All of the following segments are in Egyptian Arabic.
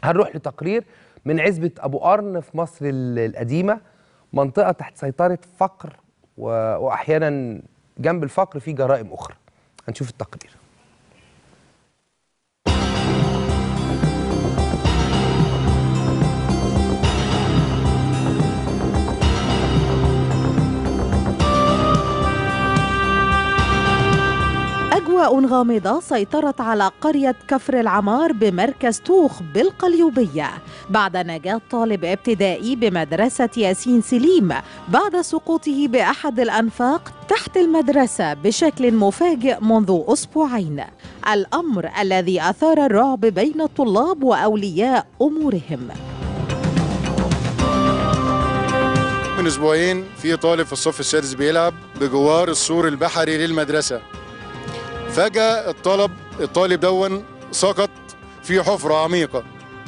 هنروح لتقرير من عزبة أبو قرن في مصر ال- القديمة منطقة تحت سيطرة فقر و... وأحيانا جنب الفقر في جرائم أخرى هنشوف التقرير أجواء غامضة سيطرت على قرية كفر العمار بمركز توخ بالقليوبية بعد نجاة طالب ابتدائي بمدرسة ياسين سليم بعد سقوطه بأحد الأنفاق تحت المدرسة بشكل مفاجئ منذ أسبوعين الأمر الذي أثار الرعب بين الطلاب وأولياء أمورهم من اسبوعين في طالب في الصف السادس بيلعب بجوار السور البحري للمدرسه فجاه الطلب الطالب دون سقط في حفره عميقه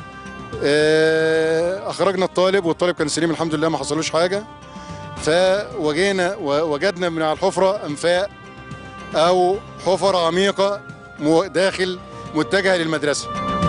آه، اخرجنا الطالب والطالب كان سليم الحمد لله ما حصلوش حاجه فوجينا ووجدنا من على الحفره انفاق او حفر عميقه مو- داخل متجهه للمدرسه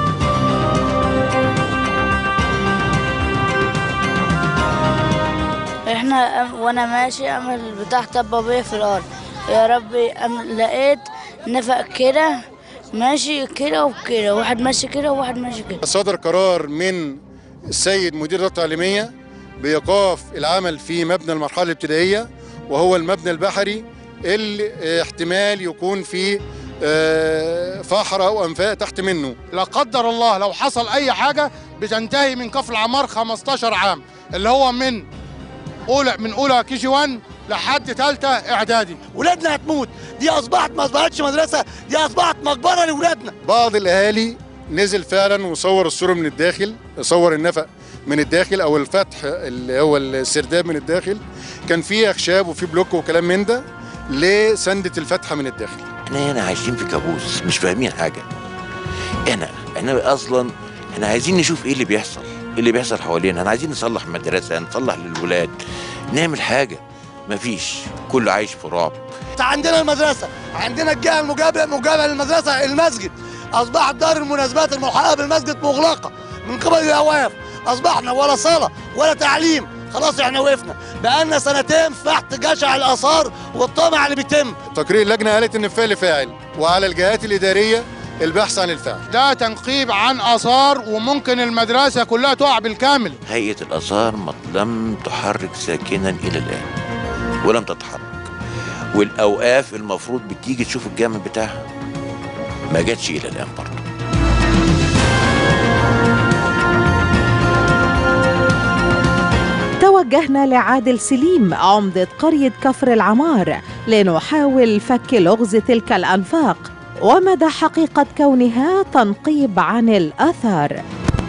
احنا أم- وانا ماشي اعمل بتاع طبابية في الارض يا ربي أم لقيت نفق كده ماشي كده وكده واحد ماشي كده وواحد ماشي كده صدر قرار من السيد مدير الإدارة التعليمية بإيقاف العمل في مبنى المرحلة الابتدائية وهو المبنى البحري اللي اه، احتمال يكون فيه اه، فحر أو أنفاق تحت منه لا قدر الله لو حصل اي حاجه بتنتهي من كفر العمار 15 عام اللي هو من اولى من اولى كي جي 1 لحد ثالثه اعدادي ولادنا هتموت دي اصبحت ما اصبحتش مدرسه دي اصبحت مقبره لاولادنا بعض الأهالي نزل فعلا وصور الصورة من الداخل صور النفق من الداخل أو الفتح اللي هو السرداب من الداخل كان فيه أخشاب وفيه بلوك وكلام من ده لسندة الفتحة من الداخل احنا هنا عايشين في كابوس مش فاهمين حاجه احنا احنا اصلا احنا عايزين نشوف ايه اللي بيحصل ايه اللي بيحصل حوالينا احنا عايزين نصلح مدرسه نصلح للولاد نعمل حاجه مفيش كله عايش في رعب عندنا المدرسه عندنا الجهه المجابه مجابه للمدرسه المسجد اصبحت دار المناسبات الملحقه بالمسجد مغلقه من قبل الاواف اصبحنا ولا صلاه ولا تعليم خلاص احنا وقفنا بقالنا سنتين تحت جشع الاثار والطمع اللي بيتم تقرير اللجنة قالت إن الفعل فاعل وعلى الجهات الإدارية البحث عن الفعل ده تنقيب عن اثار وممكن المدرسه كلها تقع بالكامل هيئه الاثار مط- لم تحرك ساكنا الى الان ولم تتحرك والاوقاف المفروض بتيجي تشوف الجامع بتاعها ما جاتش الى الان برضه توجهنا لعادل سليم عمدة قرية كفر العمار لنحاول فك لغز تلك الأنفاق ومدى حقيقة كونها تنقيب عن الآثار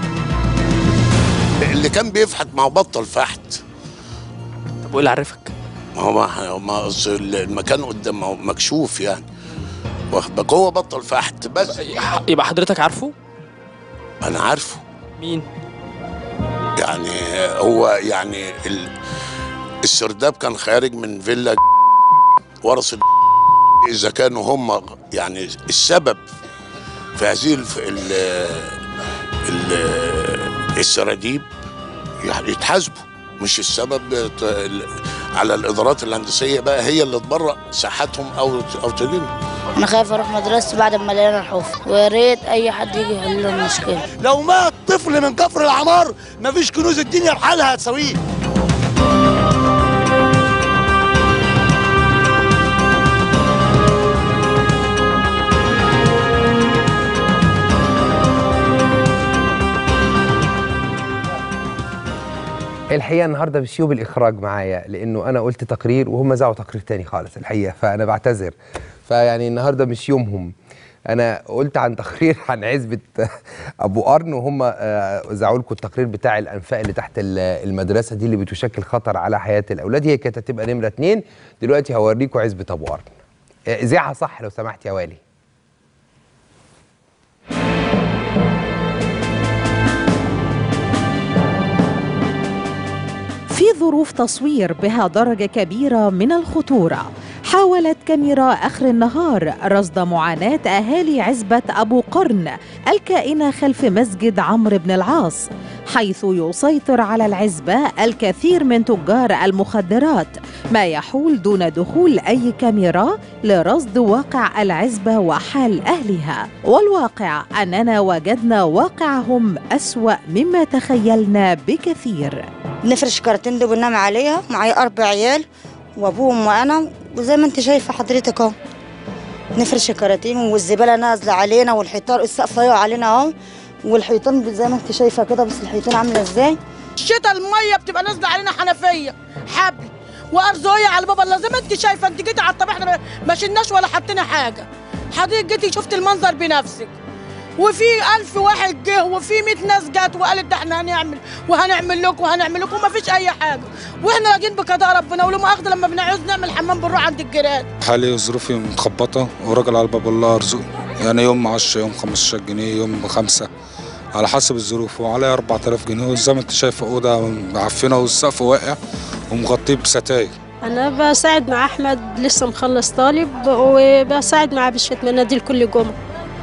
اللي كان بيفحت ما هو بطل فحت طب وايه اللي عرفك؟ ما هو ما ما أصل المكان قدام ما هو مكشوف يعني واخد بالك هو بطل فحت بس يبقى حضرتك عارفه؟ انا عارفه مين؟ يعني هو يعني ال... السرداب كان خارج من فيلا ورث ال... اذا كانوا هم يعني السبب في هذه الف... ال... ال... السراديب يعني يتحاسبوا مش السبب ت- ال- على الادارات الهندسيه بقى هي اللي تبرأ ساحتهم او او تدين انا خايف اروح مدرستي بعد ما لقينا الحفر ويا ريت اي حد يجي يحل لنا المشكله لو مات طفل من كفر العمار مفيش كنوز الدنيا بحالها هتساويه الحقيقه النهارده مش يوم الاخراج معايا لانه انا قلت تقرير وهم زعوا تقرير تاني خالص الحقيقه فانا بعتذر فيعني النهارده مش يومهم انا قلت عن تقرير عن عزبه ابو قرن وهم آه، زعوا لكم التقرير بتاع الانفاق اللي تحت ال- المدرسه دي اللي بتشكل خطر على حياه الاولاد هي كانت هتبقى نمره اتنين دلوقتي هوريكم عزبه ابو قرن آه، اذاعها صح لو سمحت يا والي في في ظروف تصوير بها درجة كبيرة من الخطورة حاولت كاميرا آخر النهار رصد معاناة أهالي عزبة أبو قرن الكائنة خلف مسجد عمرو بن العاص حيث يسيطر على العزبة الكثير من تجار المخدرات ما يحول دون دخول أي كاميرا لرصد واقع العزبة وحال أهلها والواقع أننا وجدنا واقعهم أسوأ مما تخيلنا بكثير نفرش كراتين دي وننام عليها معايا اربع عيال وابوهم وانا وزي ما انت شايفه حضرتك اهو نفرش الكراتين والزباله نازله علينا والحيطان السقف يقع علينا اهو والحيطان زي ما انت شايفه كده بس الحيطان عامله ازاي الشتاء الميه بتبقى نازله علينا حنفيه حبل وارزويه على بابا الله زي ما انت شايفه انت جيتي على الطبيعه احنا ما شلناش ولا حطينا حاجه حضرتك جيتي شفت المنظر بنفسك وفي ألف واحد جه وفي 100 ناس جت وقالت ده احنا هنعمل وهنعمل لكم وهنعمل لكم وما فيش أي حاجة واحنا راجعين بقضاء ربنا ولو مؤاخذة لما بنعوز نعمل حمام بنروح عند الجيران حالي ظروفي مخبطة وراجل على باب الله أرزق يعني يوم 10 يوم 15 جنيه يوم بخمسة على حسب الظروف وعليا 4000 جنيه وزي ما انت شايف أوضة معفنة والسقف واقع ومغطيه بستاير أنا بساعد مع أحمد لسه مخلص طالب وبساعد معاه بشوية مناديل كل جمعة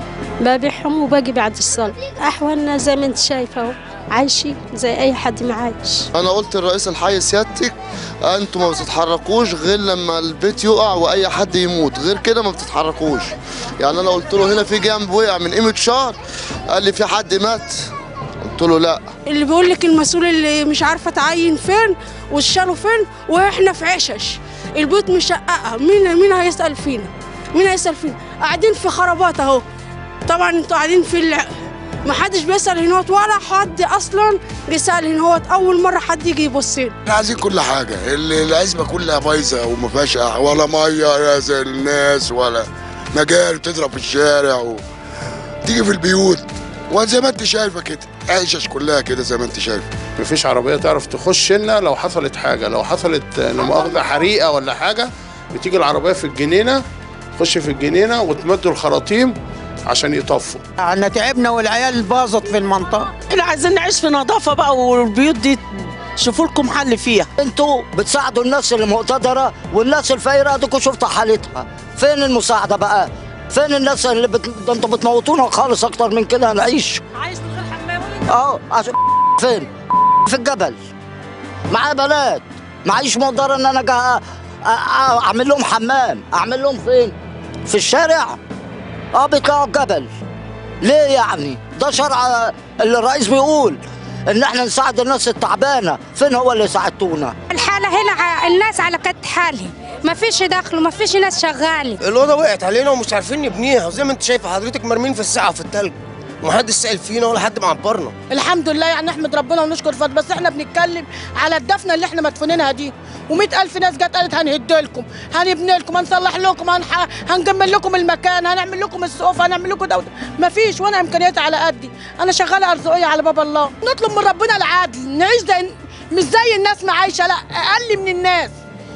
ببيعهم وباجي بعد الصلاة أحوالنا زي ما أنت شايفة أهو عايشين زي أي حد ما عايش انا قلت لرئيس الحي سيادتك انتوا ما بتتحركوش غير لما البيت يقع واي حد يموت غير كده ما بتتحركوش يعني انا قلت له هنا في جنب وقع من قيمه شهر قال لي في حد مات قلت له لا اللي بيقول لك المسؤول اللي مش عارفه تعين فين وشاله فين واحنا في عشش البيوت مشققه مين مين هيسال فينا مين هيسال فينا قاعدين في خرابات اهو طبعا انتوا قاعدين في الع... ما حدش بيسال هنوت ولا حد اصلا بيسال هنوت اول مره حد يجي يبص لنا احنا عايزين كل حاجه ال- العزبه كلها بايظه وما فيهاش ولا ميه زي الناس ولا مجال تضرب في الشارع و... تيجي في البيوت وزي ما انت شايفه كده عيشش كلها كده زي ما انت شايفه مفيش عربيه تعرف تخش لنا لو حصلت حاجه لو حصلت لا مؤاخذه حريقه ولا حاجه بتيجي العربيه في الجنينه تخش في الجنينه وتمدوا الخراطيم عشان يطفوا احنا تعبنا والعيال باظت في المنطقه احنا عايزين نعيش في نظافة بقى والبيوت دي شوفوا لكم حل فيها انتوا بتساعدوا الناس المقتدره والناس الفقيره اديكوا شفتوا حالتها فين المساعده بقى فين الناس اللي بت... ده انتوا بتموتونا خالص اكتر من كده هنعيش عايز من غير حمام اه عشان فين في الجبل معايا بنات معيش مقدره ان انا جا... أ- أ- اعمل لهم حمام اعمل لهم فين في الشارع اه بيطلعوا الجبل ليه يعني ده شرع اللي الرئيس بيقول ان احنا نساعد الناس التعبانه فين هو اللي ساعدتونا الحالة هنا ع- الناس على قد حالهم ما فيش دخل وما فيش ناس شغالة الاوضه وقعت علينا ومش عارفين نبنيها وزي ما انت شايفه حضرتك مرمين في الساعه في التلج ومحدش سأل فينا ولا حد معبرنا الحمد لله يعني نحمد ربنا ونشكر فضل بس احنا بنتكلم على الدفنه اللي احنا مدفونينها دي و100 ألف ناس جت قالت هنهد لكم هنبني لكم هنصلح لكم هنح... هنجمل لكم المكان هنعمل لكم السقوف هنعمل لكم ده ما فيش وانا امكانياتي على قدي انا شغاله ارزقيه على باب الله نطلب من ربنا العدل نعيش زي مش زي الناس ما عايشه لا اقل من الناس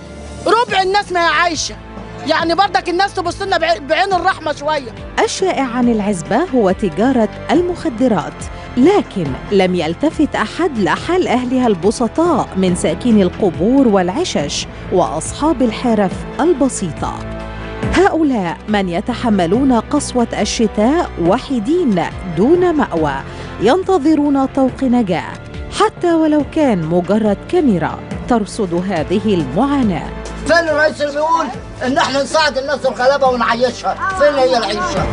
ربع الناس ما هي عايشه يعني برضك الناس تبص لنا بعي- بعين الرحمه شويه الشائع عن العزبة هو تجارة المخدرات لكن لم يلتفت أحد لحال أهلها البسطاء من ساكني القبور والعشش وأصحاب الحرف البسيطة هؤلاء من يتحملون قسوة الشتاء وحيدين دون مأوى ينتظرون طوق نجاة حتى ولو كان مجرد كاميرا ترصد هذه المعاناة فين الرئيس اللي بيقول ان احنا نساعد الناس الغلابه ونعيشها فين هي العيشه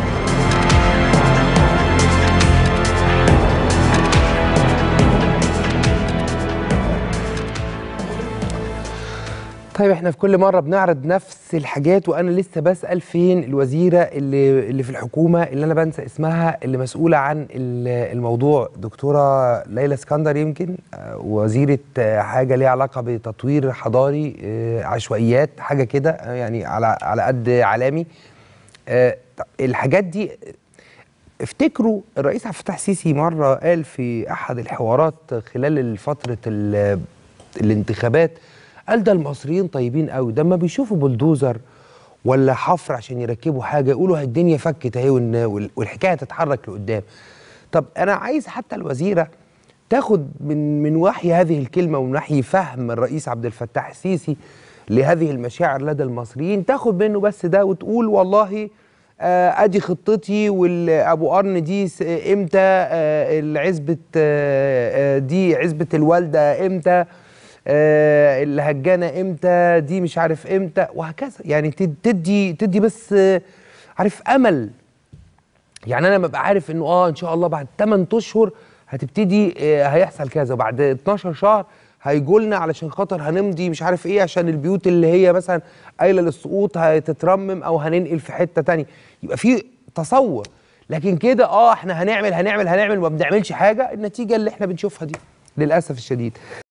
طيب احنا في كل مرة بنعرض نفس الحاجات وانا لسه بسأل فين الوزيرة اللي اللي في الحكومة اللي انا بنسى اسمها اللي مسؤولة عن ال- الموضوع دكتورة ليلى اسكندر يمكن آه، وزيرة آه، حاجة ليها علاقة بتطوير حضاري آه، عشوائيات حاجة كده آه، يعني على على قد عالمي آه، طب الحاجات دي افتكروا الرئيس عبد الفتاح السيسي مره قال في احد الحوارات خلال فتره ال- الانتخابات قال ده المصريين طيبين قوي ده اما بيشوفوا بلدوزر ولا حفر عشان يركبوا حاجه يقولوا هي الدنيا فكت اهي والن- وال- والحكايه تتحرك لقدام طب انا عايز حتى الوزيره تاخد من من وحي هذه الكلمه ومن وحي فهم الرئيس عبد الفتاح السيسي لهذه المشاعر لدى المصريين تاخد منه بس ده وتقول والله آه، ادي خطتي والابو قرن دي س- امتى آه، العزبه آه، آه، دي عزبه الوالده امتى آه، الهجانه امتى دي مش عارف امتى وهكذا يعني تد- تدي تدي بس آه، عارف امل يعني انا ببقى عارف انه اه ان شاء الله بعد 8 اشهر هتبتدي آه، هيحصل كذا وبعد 12 شهر هيجولنا علشان خاطر هنمضي مش عارف ايه عشان البيوت اللي هي مثلا قايله للسقوط هتترمم او هننقل في حته تانية يبقى في تصور لكن كده اه احنا هنعمل هنعمل هنعمل وما بنعملش حاجه النتيجه اللي احنا بنشوفها دي للاسف الشديد